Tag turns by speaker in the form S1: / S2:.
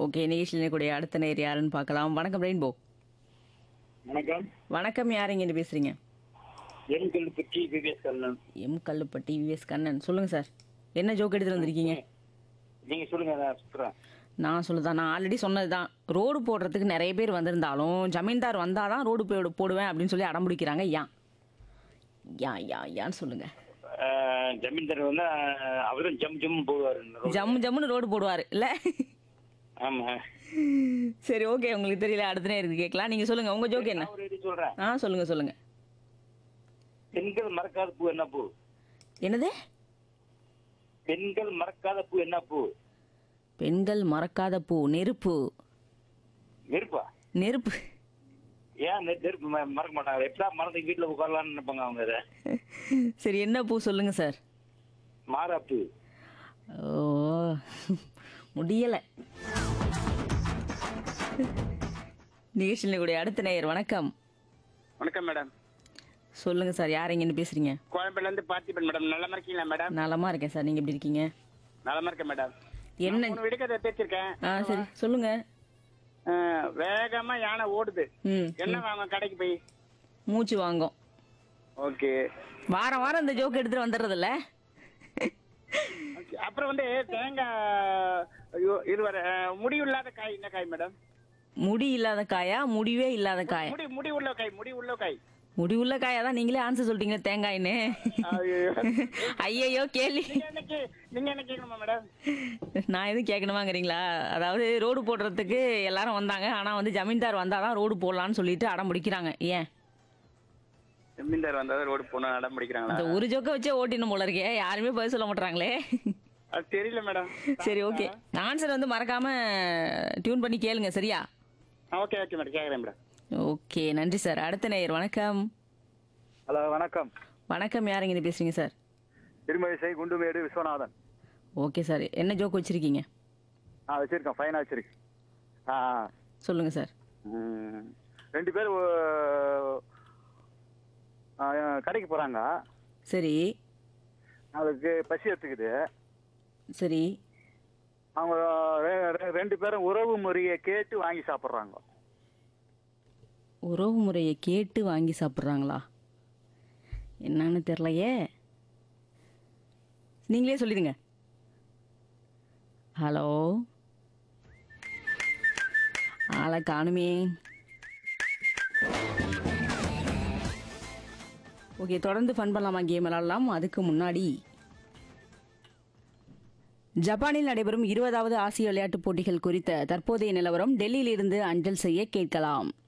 S1: Okay நிகழ்ச்சியில் கூடிய அடுத்த நேர் யாருன்னு பார்க்கலாம் வணக்கம் ரெயின்போ
S2: வணக்கம்
S1: வணக்கம் யாருங்க இருந்து பேசுறீங்க
S2: என் கல்லுப்பட்டி விவேக் கண்ணன்
S1: எம் கல்லுப்பட்டி விஎஸ் கண்ணன் சொல்லுங்க சார் என்ன ஜோக் எடுத்துட்டு வந்திருக்கீங்க
S2: நீங்க சொல்லுங்க நான் சுத்துறேன்
S1: நான் சொல்லுதான் நான் ஆல்ரெடி சொன்னது தான் ரோடு போடுறதுக்கு நிறைய பேர் வந்திருந்தாலும் ஜமீன்தார் வந்தால் தான் ரோடு போடு போடுவேன் அப்படின்னு சொல்லி அடம் பிடிக்கிறாங்க ஏன் யா யா யான்னு சொல்லுங்க
S2: ஆஹ், ஜமீன்தார் வந்து ஆஹ், அவரும் ஜம் ஜம் போவாரு இந்த road.
S1: ஜம்மு ஜம்முன்னு ரோடு போடுவார் இல்லை
S2: ஆமா
S1: சரி ஓகே உங்களுக்கு தெரியல அடுத்த நேரம் கேட்கலாம் நீங்கள் சொல்லுங்கள் உங்கள் ஜோக் என்ன
S2: நான் ஒரு இது சொல்றேன்
S1: ஆ சொல்லுங்கள் சொல்லுங்கள்
S2: பெண்கள் மறக்காத பூ என்ன பூ
S1: என்னது
S2: பெண்கள் மறக்காத பூ என்ன பூ
S1: பெண்கள் மறக்காத பூ நெருப்பு
S2: நெருப்பா
S1: நெருப்பு
S2: ஏன் நெ- நெருப்பு ம- மறக்க மாட்டாங்க எப்படா மறந்து வீட்டுல உட்காரலாம்னு நினைப்பாங்க அவங்க இதை
S1: சரி என்ன பூ சொல்லுங்க சார்
S2: மாறாப்பு
S1: ஓ முடியலை நிகழ்ச்சியில் கூடிய அடுத்த நேயர் வணக்கம்
S3: வணக்கம் மேடம்
S1: சொல்லுங்க சார் யார் எங்கன்னு பேசுறீங்க
S3: கோயம்பேடுல இருந்து பார்த்திபன் மேடம் நல்லமா இருக்கீங்களா மேடம்
S1: நலமா இருக்கேன் சார் நீங்க எப்படி இருக்கீங்க
S3: நலமா இருக்கேன் மேடம்
S1: என்ன
S3: மூணு விடுக்கதை தேய்ச்சிருக்கேன்
S1: ஆ சரி சொல்லுங்க
S3: அஹ், வேகமா யானை ஓடுது
S1: ம்
S3: என்ன வாங்க கடைக்கு போய்
S1: மூச்சு வாங்கும்
S3: ஓகே
S1: வாரம் வாரம் இந்த ஜோக் எடுத்துட்டு வந்துடுறதில்ல
S3: ஓகே. அப்புறம் வந்து தேங்காய் ஐயோ இருவர முடி இல்லாத காய் என்ன காய் மேடம்
S1: முடி இல்லாத காயா முடிவே இல்லாத காயா
S3: முடி முடி உள்ள காய் முடி உள்ள காய்
S1: முடி உள்ள காயா தான் நீங்களே ஆன்சர் சொல்லிட்டீங்க தேங்காய்னு
S3: ஐயோ.
S1: ஐயையோ கேள்வி
S3: நீங்க என்ன கே- நீங்க என்ன கேட்கணுமா மேடம்
S1: நான் எதுவும் கேட்கணுமாங்கிறீங்களா அதாவது ரோடு போடுறதுக்கு எல்லாரும் வந்தாங்க ஆனா வந்து ஜமீன்தார் வந்தாதான் ரோடு போடலான்னு சொல்லிட்டு அடம் பிடிக்கிறாங்க ஏன்
S3: ஜமீன்தார் வந்தாதான் ரோடு போன அடம் பிடிக்கிறாங்களா
S1: இந்த ஒரு ஜோக்க வச்சே ஓட்டின்னு போல இருக்கே யாருமே பதில் சொல்ல மாட்டாங்களே
S3: அது தெரியல மேடம்
S1: சரி ஓகே ஆன்சர் வந்து மறக்காம டியூன் பண்ணி கேளுங்க சரியா
S3: ஓகே ஓகே மேடம் கேட்குறேன் மேடம்
S1: ஓகே நன்றி சார் அடுத்த நேயர் வணக்கம்
S4: ஹலோ வணக்கம்
S1: வணக்கம் யாருங்க இது பேசுறீங்க sir
S4: Thirumazhisai Kundumedu Viswanathan
S1: okay sir என்ன ஜோக் வச்சிருக்கீங்க
S4: ஆ வச்சிருக்கேன் ஃபைனாக வச்சிருக்கேன் ஆ ஆ.
S1: சொல்லுங்க சார்
S4: ம். ரெண்டு பேர் கடைக்கு போகிறாங்க
S1: சரி
S4: அதுக்கு பசி எடுத்துக்குது
S1: சரி
S4: அவங்க ரெ- ரெ- ரெண்டு பேரும் உறவு முறையை கேட்டு வாங்கி சாப்பிட்றாங்க
S1: உறவு முறையை கேட்டு வாங்கி சாப்பிட்றாங்களா என்னன்னு தெரிலையே நீங்களே சொல்லிடுங்க ஹலோ ஆளை காணுமே ஓகே தொடர்ந்து ஃபன் பண்ணலாமா கேம் விளாடலாம் அதுக்கு முன்னாடி ஜப்பானில் நடைபெறும் இருபதாவது ஆசிய விளையாட்டுப் போட்டிகள் குறித்த தற்போதைய நிலவரம் டெல்லியிலிருந்து அஞ்சல் செய்ய கேட்கலாம்